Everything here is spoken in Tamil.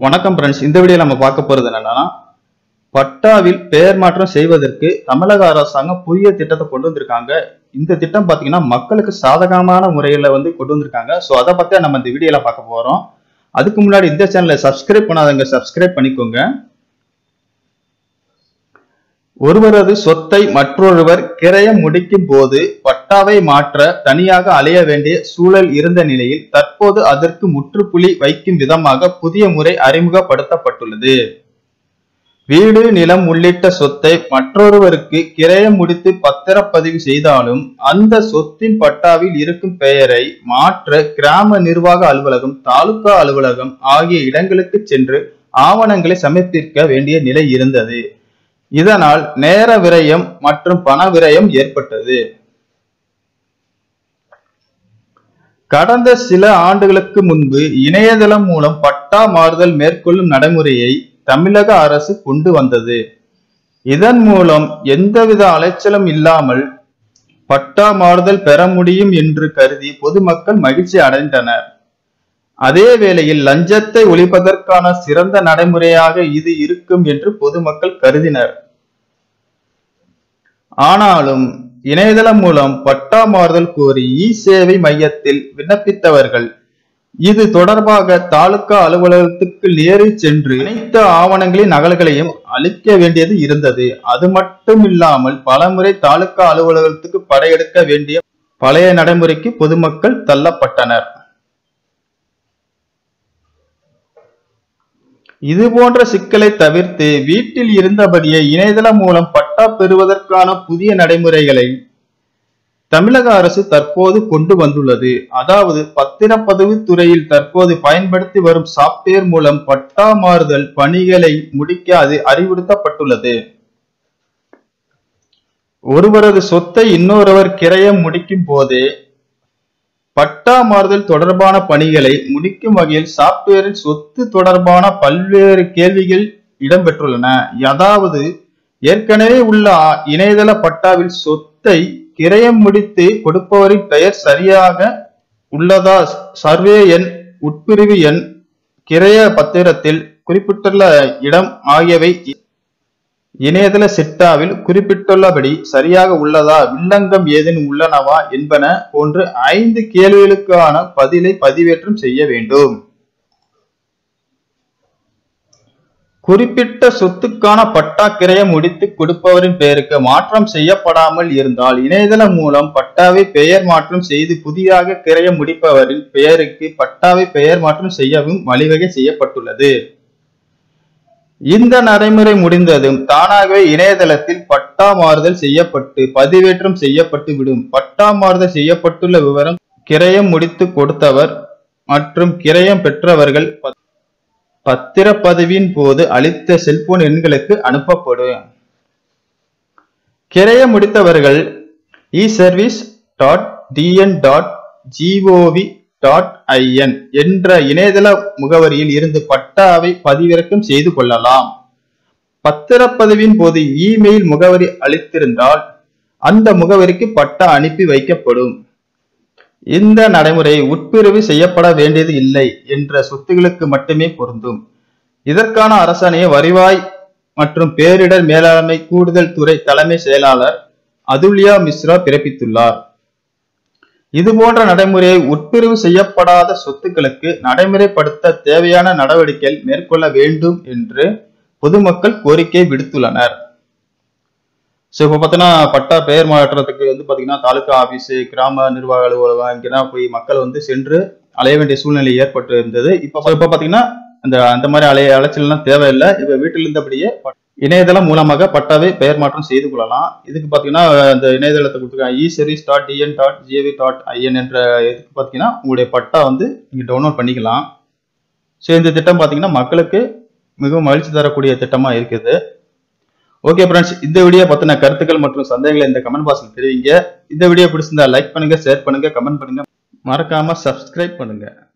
வணக்கம் ஃப்ரெண்ட்ஸ் இந்த வீடியோ நம்ம பார்க்க போறது என்னன்னா பட்டாவில் பெயர் மாற்றம் செய்வதற்கு தமிழக அரசாங்கம் புதிய திட்டத்தை கொண்டு வந்திருக்காங்க இந்த திட்டம் பாத்தீங்கன்னா மக்களுக்கு சாதகமான முறையில வந்து கொண்டு வந்திருக்காங்க ஸோ அதை பத்தி நம்ம இந்த வீடியோல பார்க்க போறோம் அதுக்கு முன்னாடி இந்த சேனலை சப்ஸ்கிரைப் பண்ணாதவங்க சப்ஸ்கிரைப் பண்ணிக்கோங்க ஒருவரது சொத்தை மற்றொருவர் கிரயம் முடிக்கும் போது பட்டாவை மாற்ற தனியாக அலைய வேண்டிய சூழல் இருந்த நிலையில் தற்போது அதற்கு முற்றுப்புள்ளி வைக்கும் விதமாக புதிய முறை அறிமுகப்படுத்தப்பட்டுள்ளது வீடு நிலம் உள்ளிட்ட சொத்தை மற்றொருவருக்கு கிரயம் முடித்து பத்திரப்பதிவு செய்தாலும் அந்த சொத்தின் பட்டாவில் இருக்கும் பெயரை மாற்ற கிராம நிர்வாக அலுவலகம் தாலுகா அலுவலகம் ஆகிய இடங்களுக்கு சென்று ஆவணங்களை சமர்ப்பிக்க வேண்டிய நிலை இருந்தது இதனால் நேர விரயம் மற்றும் பண விரயம் ஏற்பட்டது கடந்த சில ஆண்டுகளுக்கு முன்பு இணையதளம் மூலம் பட்டா மாறுதல் மேற்கொள்ளும் நடைமுறையை தமிழக அரசு கொண்டு வந்தது இதன் மூலம் எந்தவித அலைச்சலும் இல்லாமல் பட்டா மாறுதல் பெற முடியும் என்று கருதி பொதுமக்கள் மகிழ்ச்சி அடைந்தனர் அதே வேளையில் லஞ்சத்தை ஒழிப்பதற்கான சிறந்த நடைமுறையாக இது இருக்கும் என்று பொதுமக்கள் கருதினர் ஆனாலும் இணையதளம் மூலம் பட்டா மாறுதல் கோரி இ சேவை மையத்தில் விண்ணப்பித்தவர்கள் இது தொடர்பாக தாலுகா அலுவலகத்துக்கு நேரில் சென்று அனைத்து ஆவணங்களின் நகல்களையும் அளிக்க வேண்டியது இருந்தது அது மட்டும் இல்லாமல் பலமுறை தாலுகா அலுவலகத்துக்கு படையெடுக்க வேண்டிய பழைய நடைமுறைக்கு பொதுமக்கள் தள்ளப்பட்டனர் இது போன்ற சிக்கலை தவிர்த்து வீட்டில் இருந்தபடியே இணையதளம் மூலம் பட்டா பெறுவதற்கான புதிய நடைமுறைகளை தமிழக அரசு தற்போது கொண்டு வந்துள்ளது அதாவது பத்திரப்பதிவு துறையில் தற்போது பயன்படுத்தி வரும் சாப்ட்வேர் மூலம் பட்டா மாறுதல் பணிகளை முடிக்க அது அறிவுறுத்தப்பட்டுள்ளது ஒருவரது சொத்தை இன்னொருவர் கிரயம் முடிக்கும் போதே பட்டா மாறுதல் தொடர்பான பணிகளை முடிக்கும் வகையில் சாப்ட்வேரில் சொத்து தொடர்பான பல்வேறு கேள்விகள் இடம்பெற்றுள்ளன அதாவது ஏற்கனவே உள்ள இணையதள பட்டாவில் சொத்தை கிரயம் முடித்து கொடுப்பவரின் பெயர் சரியாக உள்ளதா சர்வே எண் உட்பிரிவு எண் கிரய பத்திரத்தில் குறிப்பிட்டுள்ள இடம் ஆகியவை இணையதள சிட்டாவில் குறிப்பிட்டுள்ளபடி சரியாக உள்ளதா வில்லங்கம் ஏதேனும் உள்ளனவா என்பன போன்று ஐந்து கேள்விகளுக்கான பதிலை பதிவேற்றம் செய்ய வேண்டும் குறிப்பிட்ட சொத்துக்கான பட்டா கிரயம் முடித்து கொடுப்பவரின் பெயருக்கு மாற்றம் செய்யப்படாமல் இருந்தால் இணையதளம் மூலம் பட்டாவை பெயர் மாற்றம் செய்து புதிதாக கிரயம் முடிப்பவரின் பெயருக்கு பட்டாவை பெயர் மாற்றம் செய்யவும் வழிவகை செய்யப்பட்டுள்ளது இந்த நடைமுறை முடிந்ததும் தானாகவே இணையதளத்தில் பட்டா மாறுதல் செய்யப்பட்டு பதிவேற்றம் செய்யப்பட்டு விடும் பட்டா மாறுதல் செய்யப்பட்டுள்ள விவரம் கிரயம் முடித்து கொடுத்தவர் மற்றும் கிரயம் பெற்றவர்கள் பத்திரப்பதிவின் போது அளித்த செல்போன் எண்களுக்கு அனுப்பப்படும் கிரயம் முடித்தவர்கள் e service dot TN dot GOV dot IN என்ற இணையதள முகவரியில் இருந்து பட்டாவை பதிவிறக்கம் செய்து கொள்ளலாம் பத்திரப்பதிவின் போது இமெயில் முகவரி அளித்திருந்தால் அந்த முகவரிக்கு பட்டா அனுப்பி வைக்கப்படும் இந்த நடைமுறை உட்பிரிவு செய்யப்பட வேண்டியது இல்லை என்ற சொத்துகளுக்கு மட்டுமே பொருந்தும் இதற்கான அரசாணையை வருவாய் மற்றும் பேரிடர் மேலாண்மை கூடுதல் துறை தலைமை செயலாளர் அதுல்யா மிஸ்ரா பிறப்பித்துள்ளார் இது போன்ற நடைமுறையை உட்பிரிவு செய்யப்படாத சொத்துக்களுக்கு நடைமுறைப்படுத்த தேவையான நடவடிக்கைகள் மேற்கொள்ள வேண்டும் என்று பொதுமக்கள் கோரிக்கை விடுத்துள்ளனர் ஸோ இப்போ பார்த்தீங்கன்னா பட்டா பெயர் மாற்றத்துக்கு வந்து பார்த்தீங்கன்னா தாலுகா ஆஃபீஸு கிராம நிர்வாக அலுவலகம் இங்கெல்லாம் போய் மக்கள் வந்து சென்று அலைய வேண்டிய சூழ்நிலை ஏற்பட்டு இருந்தது இப்போ இப்போ பார்த்தீங்கன்னா அந்த அந்த மாதிரி அலைய அலைச்சல்லாம் தேவையில்லை இப்போ வீட்டில் இருந்தபடியே இணையதளம் மூலமாக பட்டாவை பெயர் மாற்றம் செய்து கொள்ளலாம் இதுக்கு பார்த்தீங்கன்னா இந்த இணையதளத்தை கொடுத்துருக்காங்க e service dot TN dot GOV dot IN என்ற இதுக்கு பார்த்தீங்கன்னா உங்களுடைய பட்டா வந்து நீங்கள் டவுன்லோட் பண்ணிக்கலாம் ஸோ இந்த திட்டம் பார்த்தீங்கன்னா மக்களுக்கு மிகவும் மகிழ்ச்சி தரக்கூடிய திட்டமாக இருக்குது ஓகே ஃப்ரெண்ட்ஸ் இந்த வீடியோ பற்றின கருத்துக்கள் மற்றும் சந்தேகங்களை இந்த கமெண்ட் பாக்ஸில் தெரிவிங்க இந்த வீடியோ பிடிச்சிருந்தா லைக் பண்ணுங்க ஷேர் பண்ணுங்க கமெண்ட் பண்ணுங்க மறக்காம சப்ஸ்கிரைப் பண்ணுங்க